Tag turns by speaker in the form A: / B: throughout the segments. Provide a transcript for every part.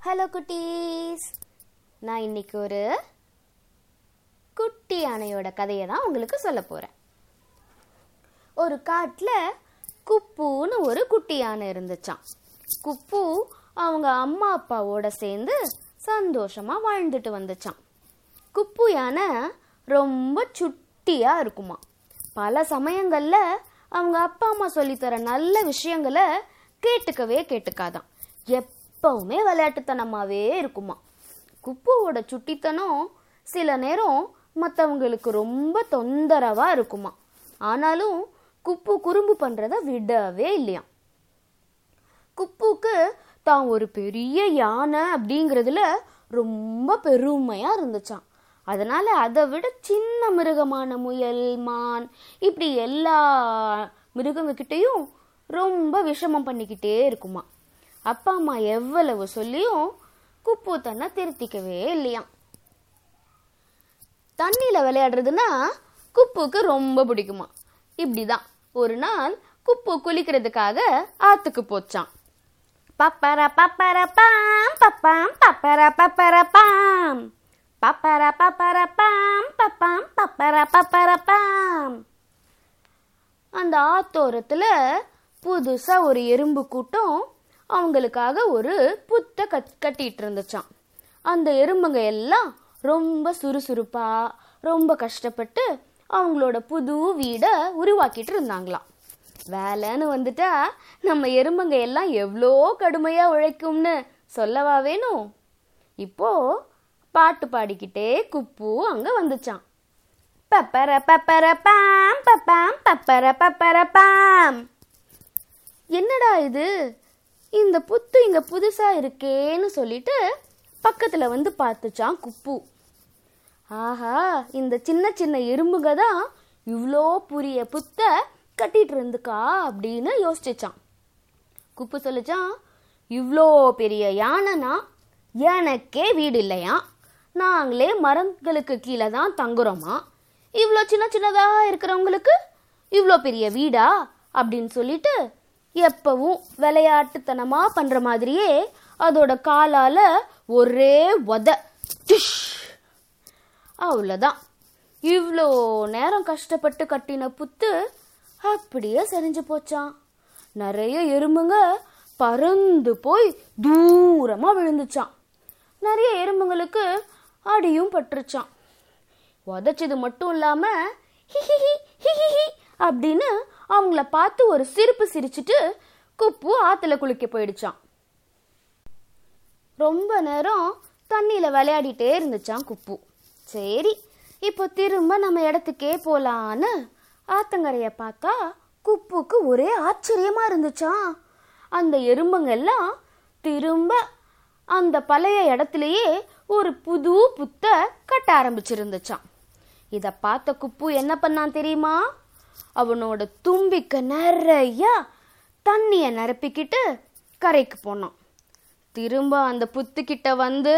A: hello குட்டீஸ் நான் இன்னைக்கு ஒரு குட்டி யானையோட கதையை தான் உங்களுக்கு சொல்ல போகிறேன் ஒரு காட்டில் குப்புன்னு ஒரு குட்டி யானை இருந்துச்சாம் குப்பு அவங்க அம்மா அப்பாவோட சேர்ந்து சந்தோஷமா வாழ்ந்துட்டு வந்துச்சான் குப்பு யானை ரொம்ப சுட்டியாக இருக்குமா பல சமயங்களில் அவங்க அப்பா அம்மா சொல்லித்தர நல்ல விஷயங்களை கேட்டுக்கவே கேட்டுக்காதான் எப்பவுமே விளையாட்டுத்தனமாகவே இருக்குமா குப்புவோட சுட்டித்தனம் சில நேரம் மற்றவங்களுக்கு ரொம்ப தொந்தரவாக இருக்குமா ஆனாலும் குப்பு குறும்பு பண்ணுறத விடவே இல்லையாம் குப்புக்கு தான் ஒரு பெரிய யானை அப்படிங்கிறதுல ரொம்ப பெருமையா இருந்துச்சாம் அதனால அதை விட சின்ன மிருகமான முயல் மான் இப்படி எல்லா மிருகங்கக்கிட்டேயும் ரொம்ப விஷமம் பண்ணிக்கிட்டே இருக்குமா அப்பா அம்மா எவ்வளவு சொல்லியும் குப்பு தன்னை திருத்திக்கவே இல்லையாம் தண்ணியில விளையாடுறதுன்னா குப்புக்கு ரொம்ப பிடிக்குமா இப்படிதான் ஒரு நாள் குப்பு குளிக்கிறதுக்காக ஆத்துக்கு போச்சான் பப்பர பப்பர பாம் பப்பாம் பப்பர பப்பர பாம் பப்பர பப்பர பாம் பப்பாம் பப்பர பப்பர பாம் அந்த ஆத்தோரத்துல புதுசா ஒரு எறும்பு கூட்டம் அவங்களுக்காக ஒரு புத்த கட் கட்டிட்டு இருந்துச்சாம் அந்த எறும்புங்க எல்லாம் ரொம்ப சுறுசுறுப்பா ரொம்ப கஷ்டப்பட்டு அவங்களோட புது வீடை உருவாக்கிட்டு இருந்தாங்களாம் வேலைன்னு வந்துட்டா நம்ம எறும்புங்க எல்லாம் எவ்வளோ கடுமையா உழைக்கும்னு சொல்லவா வேணும் இப்போ பாட்டு பாடிக்கிட்டே குப்பு அங்க வந்துச்சான் பப்பர பப்பர பாம் பப்பாம் பப்பர பப்பர பாம் என்னடா இது இந்த புத்து இங்க புதுசா இருக்கேன்னு சொல்லிட்டு பக்கத்துல வந்து பார்த்துச்சான் குப்பு ஆஹா இந்த சின்ன சின்ன எறும்புங்க தான் இவ்வளோ புரிய புத்த கட்டிட்டு இருந்துக்கா அப்படின்னு யோசிச்சான் குப்பு சொல்லிச்சான் இவ்வளோ பெரிய யானைனா எனக்கே வீடு இல்லையா நாங்களே மரங்களுக்கு கீழே தான் தங்குறோமா இவ்வளோ சின்ன சின்னதாக இருக்கிறவங்களுக்கு இவ்வளோ பெரிய வீடா அப்படின்னு சொல்லிட்டு எப்பவும் விளையாட்டுத்தனமாக பண்ணுற மாதிரியே அதோட காலால் ஒரே உத டிஷ் அவ்வளோதான் இவ்வளோ நேரம் கஷ்டப்பட்டு கட்டின புத்து அப்படியே சரிஞ்சு போச்சான் நிறைய எறும்புங்க பறந்து போய் தூரமா விழுந்துச்சான் நிறைய எறும்புங்களுக்கு அடியும் பட்டுருச்சான் உதச்சது மட்டும் இல்லாம ஹிஹிஹி ஹிஹிஹி அப்படின்னு அவங்கள பார்த்து ஒரு சிரிப்பு சிரிச்சிட்டு குப்பு ஆத்துல குளிக்க போயிடுச்சான் ரொம்ப நேரம் தண்ணியில விளையாடிட்டே இருந்துச்சான் குப்பு சரி இப்போ திரும்ப நம்ம இடத்துக்கே போலான்னு ஆத்தங்கரைய பார்த்தா குப்புக்கு ஒரே ஆச்சரியமா இருந்துச்சாம் அந்த எறும்புங்கெல்லாம் திரும்ப அந்த பழைய இடத்துலயே ஒரு புது புத்த கட்ட ஆரம்பிச்சிருந்துச்சான் இத பார்த்த குப்பு என்ன பண்ணான் தெரியுமா அவனோட தும்பிக்க நிறைய தண்ணிய நிரப்பிக்கிட்டு கரைக்கு போனான் திரும்ப அந்த புத்துக்கிட்ட வந்து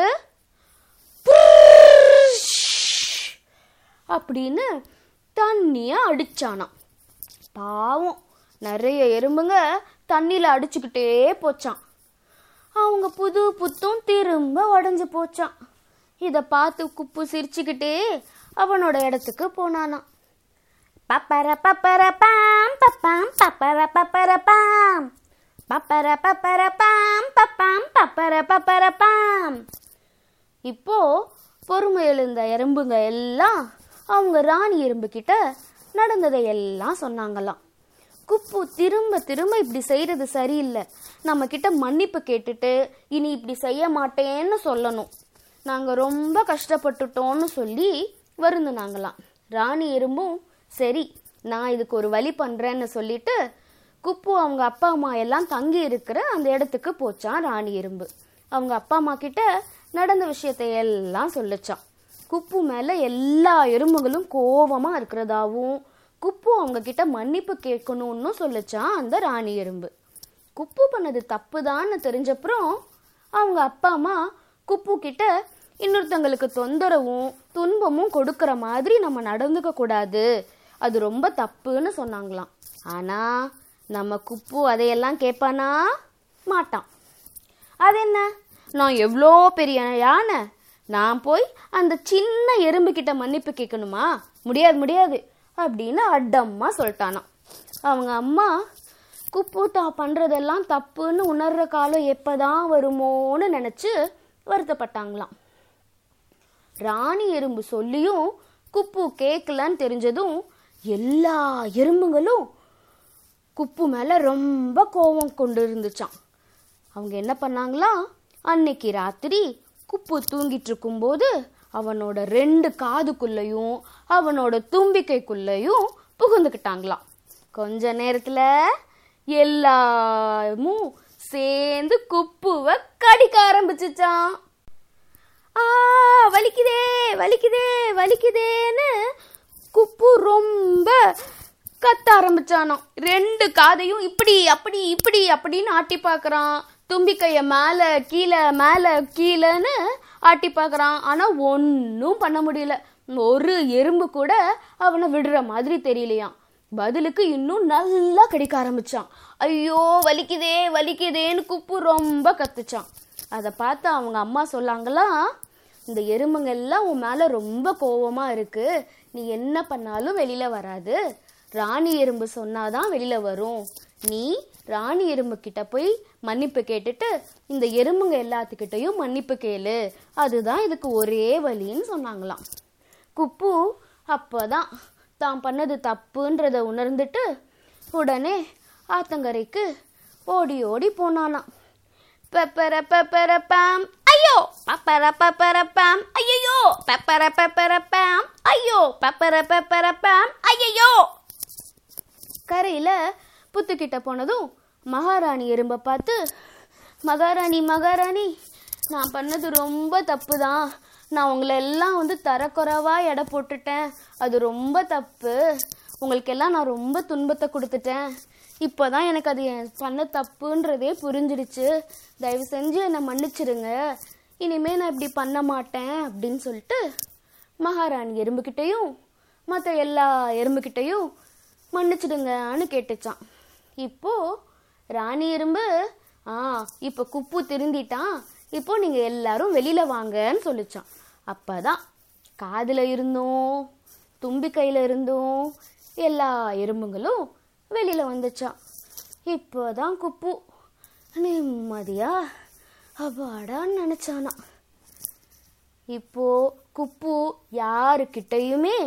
A: அப்படின்னு தண்ணிய அடிச்சானாம் பாவம் நிறைய எறும்புங்க தண்ணியில அடிச்சுக்கிட்டே போச்சான் அவங்க புது புத்தும் திரும்ப உடஞ்சு போச்சான் இத பார்த்து குப்பு சிரிச்சுக்கிட்டே அவனோட இடத்துக்கு போனானாம் பப்பர பப்பர பாம் பப்பாம் பப்பர பப்பர பாம் பப்பர பப்பர பாம் பப்பாம் பப்பர பப்பர பாம் இப்போ பொறுமை எழுந்த எறும்புங்க எல்லாம் அவங்க ராணி எறும்பு கிட்ட நடந்ததை எல்லாம் சொன்னாங்களாம் குப்பு திரும்ப திரும்ப இப்படி செய்யறது சரியில்லை நம்ம கிட்ட மன்னிப்பு கேட்டுட்டு இனி இப்படி செய்ய மாட்டேன்னு சொல்லணும் நாங்க ரொம்ப கஷ்டப்பட்டுட்டோம்னு சொல்லி வருந்துனாங்களாம் ராணி எறும்பும் சரி நான் இதுக்கு ஒரு வழி பண்றேன்னு சொல்லிட்டு குப்பு அவங்க அப்பா அம்மா எல்லாம் தங்கி இருக்கிற அந்த இடத்துக்கு போச்சான் ராணி எறும்பு அவங்க அப்பா அம்மா கிட்ட நடந்த விஷயத்தை எல்லாம் சொல்லுச்சான் குப்பு மேல எல்லா எறும்புகளும் கோவமா இருக்கிறதாவும் குப்பு அவங்க கிட்ட மன்னிப்பு கேட்கணும்னு சொல்லுச்சான் அந்த ராணி எறும்பு குப்பு பண்ணது தப்புதான்னு தெரிஞ்சப்புறம் அவங்க அப்பா அம்மா குப்பு கிட்ட இன்னொருத்தங்களுக்கு தொந்தரவும் துன்பமும் கொடுக்கற மாதிரி நம்ம நடந்துக்க கூடாது அது ரொம்ப தப்புன்னு சொன்னாங்களாம் ஆனா நம்ம குப்பு அதையெல்லாம் கேட்பானா மாட்டான் அது என்ன நான் எவ்வளோ பெரிய யானை நான் போய் அந்த சின்ன எறும்பு கிட்ட மன்னிப்பு கேட்கணுமா முடியாது முடியாது அப்படின்னு அடம்மா சொல்லிட்டானாம் அவங்க அம்மா குப்பு தான் பண்ணுறதெல்லாம் தப்புன்னு உணர்ற காலம் எப்பதான் வருமோன்னு நினச்சி வருத்தப்பட்டாங்களாம் ராணி எறும்பு சொல்லியும் குப்பு கேட்கலன்னு தெரிஞ்சதும் எல்லா எறும்புங்களும் குப்பு மேலே ரொம்ப கோபம் கொண்டு இருந்துச்சான் அவங்க என்ன பண்ணாங்களா அன்னைக்கு ராத்திரி குப்பு தூங்கிட்டு இருக்கும்போது அவனோட ரெண்டு காதுக்குள்ளேயும் அவனோட தும்பிக்கைக்குள்ளேயும் புகுந்துக்கிட்டாங்களாம் கொஞ்ச நேரத்துல எல்லாமும் சேர்ந்து குப்புவை கடிக்க ஆரம்பிச்சுச்சான் ஆ வலிக்குதே வலிக்குதே வலிக்குதேன்னு குப்பு ரொம்ப கத்த ஆரம்பிச்சானாம் ரெண்டு காதையும் இப்படி அப்படி இப்படி அப்படின்னு ஆட்டி பார்க்கறான் தும்பிக்கைய மேலே கீழே மேலே கீழேன்னு ஆட்டி பார்க்கறான் ஆனால் ஒன்றும் பண்ண முடியல ஒரு எறும்பு கூட அவனை விடுற மாதிரி தெரியலையாம் பதிலுக்கு இன்னும் நல்லா கடிக்க ஆரம்பிச்சான் ஐயோ வலிக்குதே வலிக்குதேன்னு குப்பு ரொம்ப கத்துச்சான் அதை பார்த்து அவங்க அம்மா சொல்லாங்களா இந்த எறும்புங்க எல்லாம் உன் மேலே ரொம்ப கோவமாக இருக்கு நீ என்ன பண்ணாலும் வெளியில் வராது ராணி எறும்பு சொன்னாதான் வெளியில் வரும் நீ ராணி எறும்பு கிட்ட போய் மன்னிப்பு கேட்டுட்டு இந்த எறும்புங்க எல்லாத்துக்கிட்டையும் மன்னிப்பு கேளு அதுதான் இதுக்கு ஒரே வழின்னு சொன்னாங்களாம் குப்பு அப்போதான் தான் பண்ணது தப்புன்றத உணர்ந்துட்டு உடனே ஆத்தங்கரைக்கு ஓடி ஓடி போனானாம் பெப்பர பெப்பர பாம் ஐயோ பப்பர பெப்பர பாம் ஐயோ பெப்பர பெப்பர பாம் ஐயோ பெப்பர பெப்பர பாம் ஐயோ கரையில் புத்துக்கிட்ட போனதும் மகாராணி எறும்பை பார்த்து மகாராணி மகாராணி நான் பண்ணது ரொம்ப தப்பு தான் நான் உங்களை எல்லாம் வந்து தரக்குறைவாக எடை போட்டுட்டேன் அது ரொம்ப தப்பு உங்களுக்கெல்லாம் நான் ரொம்ப துன்பத்தை கொடுத்துட்டேன் இப்போ தான் எனக்கு அது என் பண்ண தப்புன்றதே புரிஞ்சிடுச்சு தயவு செஞ்சு என்னை மன்னிச்சிடுங்க இனிமே நான் இப்படி பண்ண மாட்டேன் அப்படின்னு சொல்லிட்டு மகாராணி எறும்புக்கிட்டேயும் மற்ற எல்லா எறும்புக்கிட்டேயும் மன்னிச்சிடுங்கன்னு கேட்டுச்சான் இப்போ ராணி எறும்பு ஆ இப்போ குப்பு திருந்திட்டான் இப்போ நீங்கள் எல்லாரும் வெளியில் வாங்கன்னு சொல்லிச்சான் அப்பதான் காதில் இருந்தும் தும்பிக்கையில் இருந்தும் எல்லா எறும்புங்களும் வெளியில் வந்துச்சான் இப்போதான் குப்பு நிம்மதியா அப்பாடான்னு நினச்சானா இப்போ குப்பு யாருக்கிட்டையுமே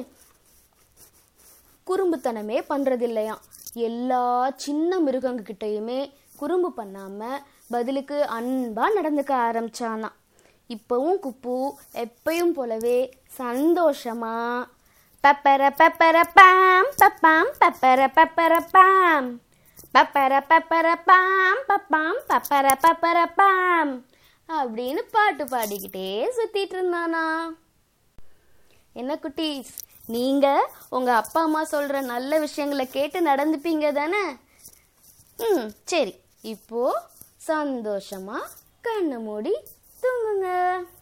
A: குறும்புத்தனமே பண்றதில்லையாம் எல்லா சின்ன மிருகங்ககிட்டயுமே குறும்பு பண்ணாம பதிலுக்கு அன்பா நடந்துக்க ஆரம்பிச்சானாம் இப்பவும் குப்பு எப்பயும் போலவே சந்தோஷமா பப்பர பப்பர பாம் பப்பாம் பப்பர பப்பர பாம் பப்பர பப்பர பாம் பப்பாம் பப்பர பப்பர பாம் அப்படின்னு பாட்டு பாடிக்கிட்டே சுத்திட்டு இருந்தானா என்ன குட்டீஸ் நீங்க உங்க அப்பா அம்மா சொல்ற நல்ல விஷயங்களை கேட்டு நடந்துப்பீங்க தானே ம் சரி இப்போ சந்தோஷமா கண்ணை மூடி தூங்குங்க